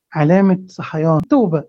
علامة صحيان توبة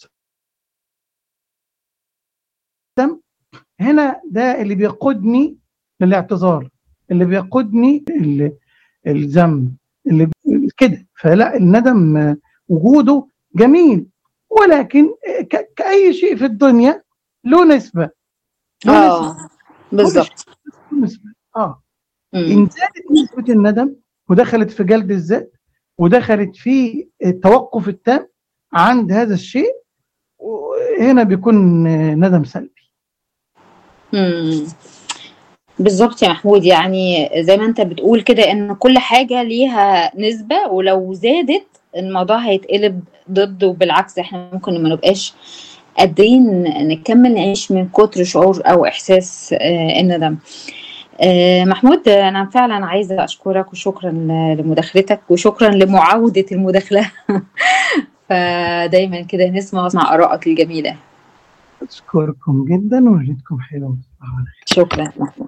دم هنا ده اللي بيقودني للاعتذار اللي بيقودني ال- الذنب اللي بي- كده فلا الندم آه، وجوده جميل ولكن آه، ك- كأي شيء في الدنيا له نسبة له نسبة اه بالظبط له نسبة اه مم. إن زادت نسبة الندم ودخلت في جلد الذات ودخلت في التوقف التام عند هذا الشيء هنا بيكون آه، ندم سلبي مم. بالظبط يا محمود يعني زي ما انت بتقول كده ان كل حاجة ليها نسبة ولو زادت الموضوع هيتقلب ضد وبالعكس احنا ممكن ما نبقاش قادرين نكمل نعيش من كتر شعور او احساس آه، الندم آه، محمود انا فعلا عايزة اشكرك وشكرا ل- لمداخلتك وشكرا لمعاودة المداخلة فدايما كده نسمع نسمع ارائك الجميلة أشكركم جدا وليلتكم حلوة شكرا محمود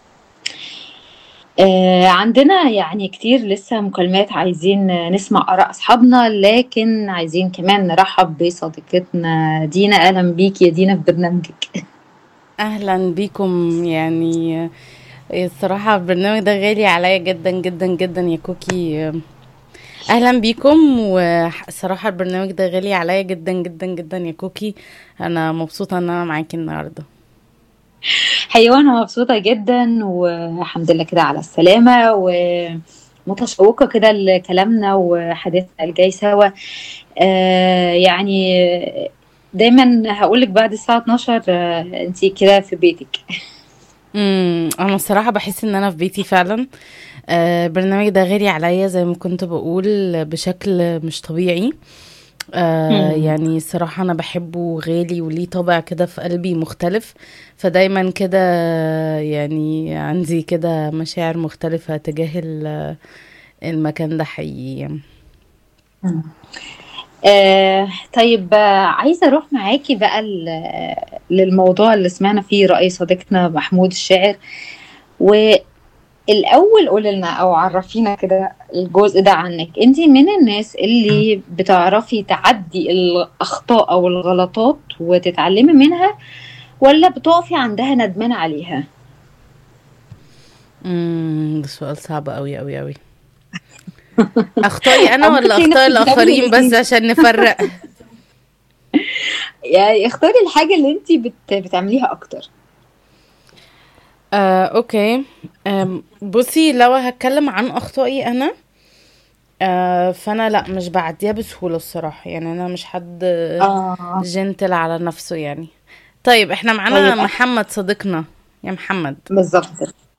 آه عندنا يعني كتير لسه مكالمات عايزين نسمع آراء أصحابنا لكن عايزين كمان نرحب بصديقتنا دينا أهلا بيك يا دينا في برنامجك اهلا بيكم يعني الصراحة البرنامج ده غالي عليا جدا جدا جدا يا كوكي اهلا بيكم والصراحة البرنامج ده غالي عليا جدا جدا جدا يا كوكي انا مبسوطة ان انا معاكي النهاردة حقيقة أنا مبسوطة جدا والحمد لله كده على السلامة ومتشوقة كده لكلامنا وحديثنا الجاي سوا آه يعني دايما هقولك بعد الساعة 12 آه انتي كده في بيتك امم انا الصراحة بحس ان انا في بيتي فعلا آه، البرنامج ده غالي عليا زي ما كنت بقول بشكل مش طبيعي آه مم. يعني الصراحة أنا بحبه غالي وليه طابع كده في قلبي مختلف فدايما كده يعني عندي كده مشاعر مختلفة تجاه ال- المكان ده حقيقي آه طيب آه، عايزة أروح معاكي بقى ل- للموضوع اللي سمعنا فيه رأي صديقنا محمود الشاعر والأول قولي لنا أو عرفينا كده الجزء ده عنك أنت من الناس اللي بتعرفي تعدي الأخطاء أو الغلطات وتتعلمي منها ولا بتقفي عندها ندمانة عليها؟ امم ده سؤال صعب قوي قوي قوي أخطائي أنا أو ولا ممكن أخطاء نفسك تعملي الآخرين بس الاتنين. عشان نفرق يعني اختاري الحاجة اللي أنت بت... بتعمليها أكتر آه، أوكي آم، بصي لو هتكلم عن أخطائي أنا آه فانا لا مش بعديها بسهولة الصراحة يعني انا مش حد آه جنتل على نفسه يعني طيب احنا معانا طيب. محمد صديقنا يا محمد بالظبط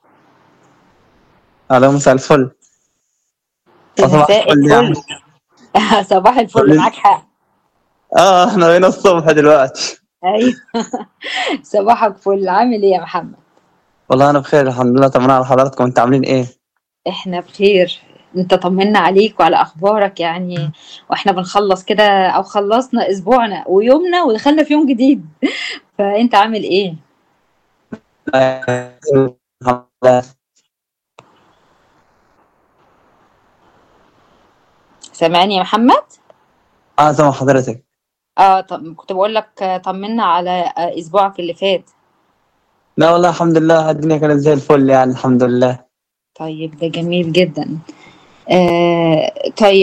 الو مساء الفل صباح مساء الفل يعني. الفل صباح الفل قولي. معاك حق اه احنا هنا الصبح دلوقتي ايوه صباحك فل عامل ايه يا محمد والله انا بخير الحمد لله طمنا على حضراتكم انتوا عاملين ايه احنا بخير انت طمنا عليك وعلى اخبارك يعني واحنا بنخلص كده او خلصنا اسبوعنا ويومنا ودخلنا في يوم جديد فانت عامل ايه الحمد لله سامعني يا محمد اه سامع حضرتك اه طب كنت بقول لك آه، طمنا على آه، اسبوعك اللي فات لا والله الحمد لله الدنيا كانت زي الفل يعني الحمد لله طيب ده جميل جدا آه طيب